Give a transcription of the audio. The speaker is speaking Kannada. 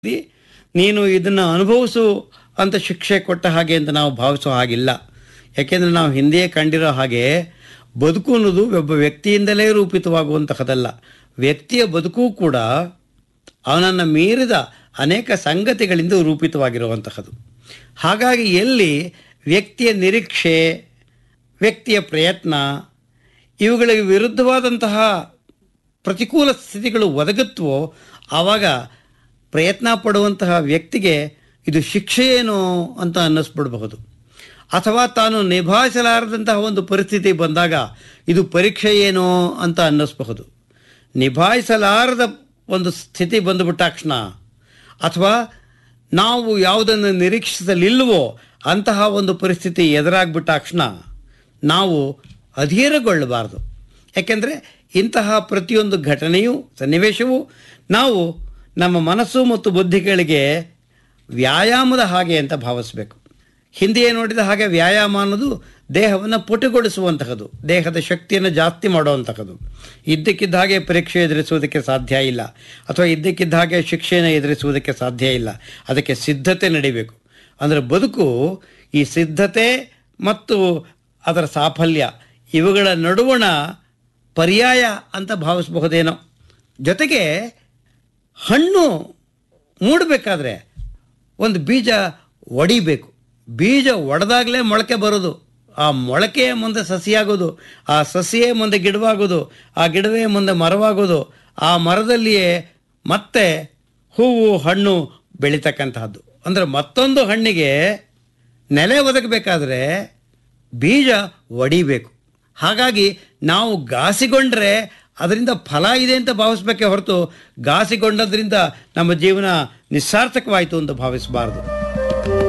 ದಿ- ನೀನು ಇದನ್ನು ಅನುಭವಿಸು ಅಂತ ಶಿಕ್ಷೆ ಕೊಟ್ಟ ಹಾಗೆ ಅಂತ ನಾವು ಭಾವಿಸೋ ಹಾಗಿಲ್ಲ ಯಾಕೆಂದರೆ ನಾವು ಹಿಂದೆಯೇ ಕಂಡಿರೋ ಹಾಗೆ ಬದುಕು ಅನ್ನೋದು ಒಬ್ಬ ವ್ಯಕ್ತಿಯಿಂದಲೇ ರೂಪಿತವಾಗುವಂತಹದಲ್ಲ ವ್ಯಕ್ತಿಯ ಬದುಕು ಕೂಡ ಅವನನ್ನು ಮೀರಿದ ಅನೇಕ ಸಂಗತಿಗಳಿಂದ ರೂಪಿತವಾಗಿರುವಂತಹದ್ದು ಹಾಗಾಗಿ ಎಲ್ಲಿ ವ್ಯಕ್ತಿಯ ನಿರೀಕ್ಷೆ ವ್ಯಕ್ತಿಯ ಪ್ರಯತ್ನ ಇವುಗಳಿಗೆ ವಿರುದ್ಧವಾದಂತಹ ಪ್ರತಿಕೂಲ ಸ್ಥಿತಿಗಳು ಒದಗುತ್ತವೋ ಆವಾಗ ಪ್ರಯತ್ನ ಪಡುವಂತಹ ವ್ಯಕ್ತಿಗೆ ಇದು ಶಿಕ್ಷೆ ಏನು ಅಂತ ಅನ್ನಿಸ್ಬಿಡಬಹುದು ಅಥವಾ ತಾನು ನಿಭಾಯಿಸಲಾರದಂತಹ ಒಂದು ಪರಿಸ್ಥಿತಿ ಬಂದಾಗ ಇದು ಪರೀಕ್ಷೆ ಏನೋ ಅಂತ ಅನ್ನಿಸ್ಬಹುದು ನಿಭಾಯಿಸಲಾರದ ಒಂದು ಸ್ಥಿತಿ ಬಂದುಬಿಟ್ಟಾಕ್ಷಣ ಅಥವಾ ನಾವು ಯಾವುದನ್ನು ನಿರೀಕ್ಷಿಸಲಿಲ್ವೋ ಅಂತಹ ಒಂದು ಪರಿಸ್ಥಿತಿ ಎದುರಾಗ್ಬಿಟ್ಟಾಕ್ಷಣ ನಾವು ಅಧೀರಗೊಳ್ಳಬಾರದು ಯಾಕೆಂದರೆ ಇಂತಹ ಪ್ರತಿಯೊಂದು ಘಟನೆಯು ಸನ್ನಿವೇಶವು ನಾವು ನಮ್ಮ ಮನಸ್ಸು ಮತ್ತು ಬುದ್ಧಿಗಳಿಗೆ ವ್ಯಾಯಾಮದ ಹಾಗೆ ಅಂತ ಭಾವಿಸಬೇಕು ಹಿಂದೆಯೇ ನೋಡಿದ ಹಾಗೆ ವ್ಯಾಯಾಮ ಅನ್ನೋದು ದೇಹವನ್ನು ಪುಟುಗೊಳಿಸುವಂತಹದ್ದು ದೇಹದ ಶಕ್ತಿಯನ್ನು ಜಾಸ್ತಿ ಮಾಡುವಂತಹದ್ದು ಇದ್ದಕ್ಕಿದ್ದ ಹಾಗೆ ಪರೀಕ್ಷೆ ಎದುರಿಸುವುದಕ್ಕೆ ಸಾಧ್ಯ ಇಲ್ಲ ಅಥವಾ ಇದ್ದಕ್ಕಿದ್ದ ಹಾಗೆ ಶಿಕ್ಷೆಯನ್ನು ಎದುರಿಸುವುದಕ್ಕೆ ಸಾಧ್ಯ ಇಲ್ಲ ಅದಕ್ಕೆ ಸಿದ್ಧತೆ ನಡಿಬೇಕು ಅಂದರೆ ಬದುಕು ಈ ಸಿದ್ಧತೆ ಮತ್ತು ಅದರ ಸಾಫಲ್ಯ ಇವುಗಳ ನಡುವಣ ಪರ್ಯಾಯ ಅಂತ ಭಾವಿಸಬಹುದೇನೋ ಜೊತೆಗೆ ಹಣ್ಣು ಮೂಡಬೇಕಾದ್ರೆ ಒಂದು ಬೀಜ ಒಡಿಬೇಕು ಬೀಜ ಒಡೆದಾಗಲೇ ಮೊಳಕೆ ಬರೋದು ಆ ಮೊಳಕೆಯ ಮುಂದೆ ಸಸಿಯಾಗೋದು ಆ ಸಸಿಯೇ ಮುಂದೆ ಗಿಡವಾಗೋದು ಆ ಗಿಡವೇ ಮುಂದೆ ಮರವಾಗೋದು ಆ ಮರದಲ್ಲಿಯೇ ಮತ್ತೆ ಹೂವು ಹಣ್ಣು ಬೆಳೀತಕ್ಕಂತಹದ್ದು ಅಂದರೆ ಮತ್ತೊಂದು ಹಣ್ಣಿಗೆ ನೆಲೆ ಒದಗಬೇಕಾದ್ರೆ ಬೀಜ ಒಡಿಬೇಕು ಹಾಗಾಗಿ ನಾವು ಗಾಸಿಗೊಂಡ್ರೆ ಅದರಿಂದ ಫಲ ಇದೆ ಅಂತ ಭಾವಿಸ್ಬೇಕೇ ಹೊರತು ಗಾಸಿಗೊಂಡದ್ರಿಂದ ನಮ್ಮ ಜೀವನ ನಿಸ್ಸಾರ್ಥಕವಾಯಿತು ಅಂತ ಭಾವಿಸಬಾರ್ದು